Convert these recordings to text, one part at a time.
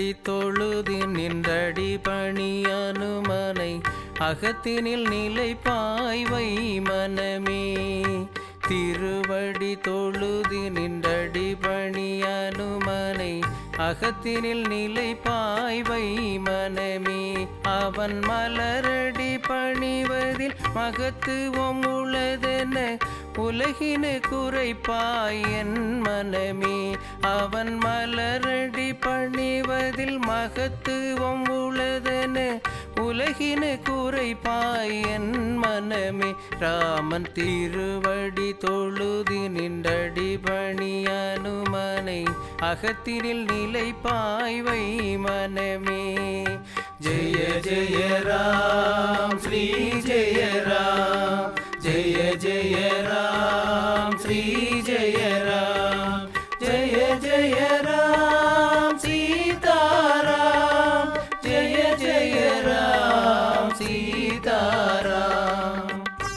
திருவடி தொழுதி நின்றடி பணி அனுமனை அகத்தினில் நிலை பாய்வை மனமே திருவடி தொழுதி நின்றடி பணி அனுமனை அகத்தினில் நிலை பாய்வை மனமே அவன் மலரடி பணிவதில் மகத்துவம் உள்ளதென உலகினு குறைப்பாய் என் மனமே அவன் மலரடி பணிவதில் மகத்துவம் உள்ளதென உலகினு குறைப்பாய் என் மனமே ராமன் திருவடி தொழுதி நின்றடி பணி அனுமனை அகத்தினில் நிலை பாய்வை மனமே ஜெய ஜெய ராம் ஸ்ரீ ஜெய ராம் ஜெய ஜெய ராம் ஸ்ரீ ஜெய ராம் ஜெய ஜெய ராம் சீதாராம் ஜெய ஜெய ராம் சீதாராம்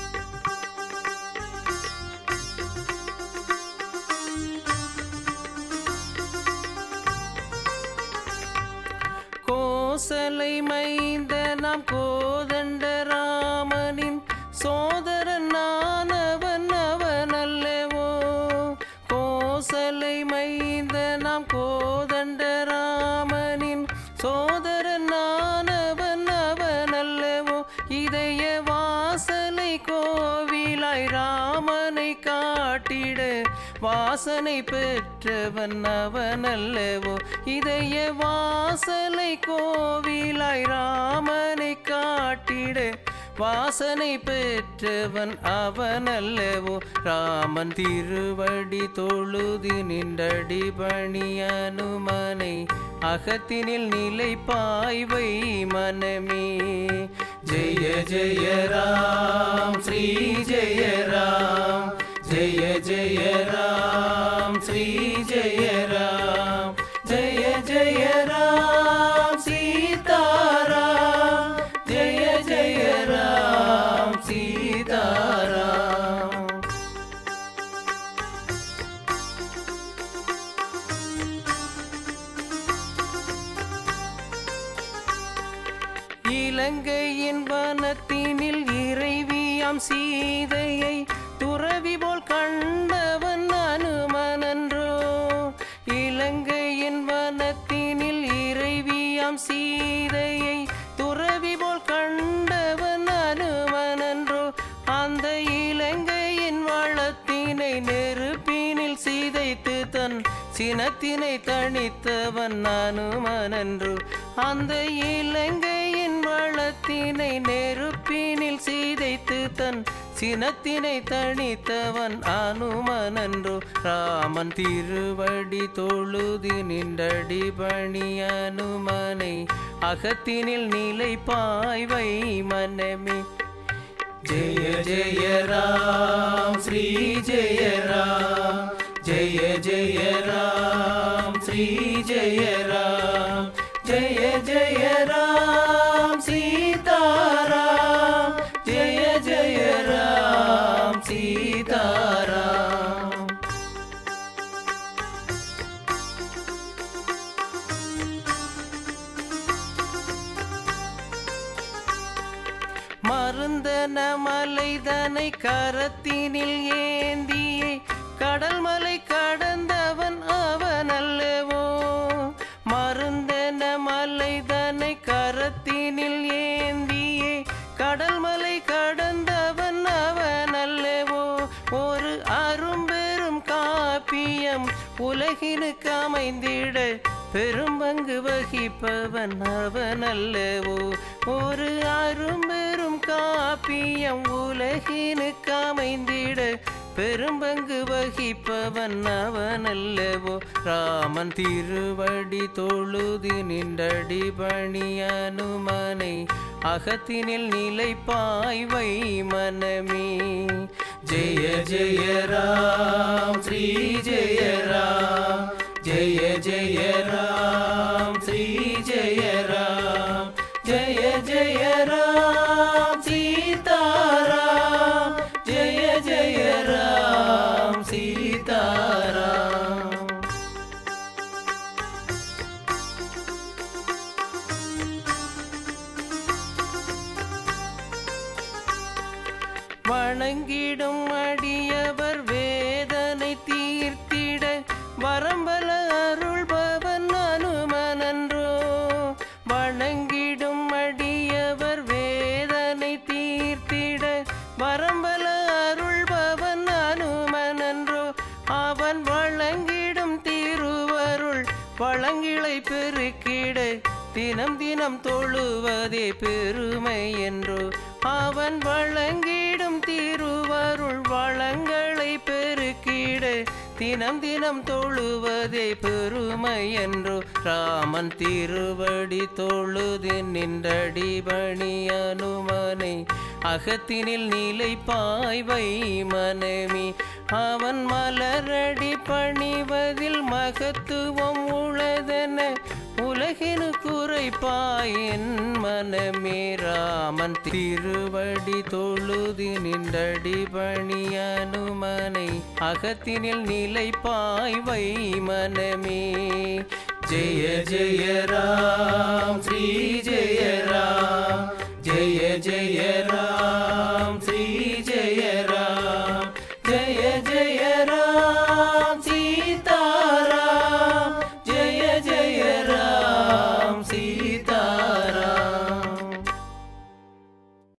கோசலை மைந்த நாம் கோதண்ட ராமனின் சோதரன் நானவன் அவன் அல்லவோ கோசலை மைந்த நாம் கோதண்ட ராமனின் சோதரன் நானவன் அவன் அல்லவோ இதய வாசலை கோவிலாய் ராமனை காட்டிட வாசனை பெற்றவன் அவன் அல்லவோ இதய வாசலை கோவிலாய் ராமனை காட்டிட வாசனை பெற்றவன் அவன் அல்லவோ ராமன் திருவடி தொழுதி நின்றடி பணி அனுமனை அகத்தினில் நிலை பாய்வை மனமே ஜெய ஜெய ராம் ஸ்ரீ ஜெய ராம் ஜெய ஜெய ராம் ஸ்ரீ ஜெய ராம் ஜெய ஜெய ராம் சீதாராம் ஜெய ஜெய ராம் சீதாராம் இலங்கையின் வனத்தினில் இறைவியாம் சீதையை துறவி போல் கண்டவன் அனுமனன்றோ இலங்கையின் வனத்தினில் இறைவியாம் சீதையை துறவி போல் கண்டவன் அனுமனன்றோ அந்த இலங்கையின் வளத்தினை நெருப்பினில் சிதைத்து தன் சினத்தினை தணித்தவன் அனுமனன்று அந்த இலங்கையின் வளத்தினை நெருப்பினில் சிதைத்து தன் சினத்தினை தணித்தவன் அனுமனன்றோ ராமன் திருவடி தொழுதி நின்றடி பணி அனுமனை அகத்தினில் நிலை பாய்வை மனமே ஜெய ஜெய ராம் ஸ்ரீ ஜெய ராம் ஜெய ஜெய ராம் ஸ்ரீ ஜெய ராம் ஜெய ஜெய ராம் சீதாராம் ஜெய ஜெய ராம் சீதாராம் மருந்தன மலைதனை கரத்தினில் ஏந்தியே கடல் மலை கடந்தவன் அவன் அல்லவோ மருந்தன மலைதனை கரத்தினில் ஏந்தியே கடல் மலை கடந்தவன் அவன் அல்லவோ ஒரு அரும்பெரும் காப்பியம் உலகினுக்கு அமைந்திட பெரும்பங்கு வகிப்பவன் அவன் அல்லவோ ஒரு அரும்பெரும் காப்பியம் உலகினுக்கு அமைந்திட பெரும்பங்கு வகிப்பவன் அவன் அல்லவோ ராமன் திருவடி தொழுதி நின்றடி பணி அனுமனை அகத்தினில் நிலை பாய்வை மனமே ஜெய ஜெய ராம் ஸ்ரீ ஜெய ராம் ஜெய ஜெய ராம் ஸ்ரீ ஜெய ராம் ஜெய ஜெய ராம் சீதாராம் ஜெய ஜெய ராம் சீதாராம் வணங்கிடும் அடியவர் வேதனை தீர்த்திட வரம்பல அருள்பவன் அனுமனன்றோ வணங்கிடும் அடியவர் வேதனை தீர்த்திட வரம்பல அருள்பவன் அனுமனன்றோ அவன் வழங்கிடும் திருவருள் வழங்கிளை பெருக்கிட தினம் தினம் தொழுவதே பெருமை என்றோ அவன் வழங்கிடும் திருவருள் வளங்களை பெருக்கிட தினம் தினம் தொழுவதே பெருமை என்றோ ராமன் திருவடி தொழுது நின்றடிபணி அனுமனை அகத்தினில் நிலை பாய்வை மனமி அவன் மலரடி பணிவதில் மகத்துவம் உளதென உலகினு குறைப்பாயின் மனமே ராமன் திருவடி தொழுதி நின்றடி பணி அனுமனை அகத்தினில் நிலை பாய்வை மனமே ஜெய ஜெய ராம் ஸ்ரீ ஜெய ராம் ஜெய ஜெய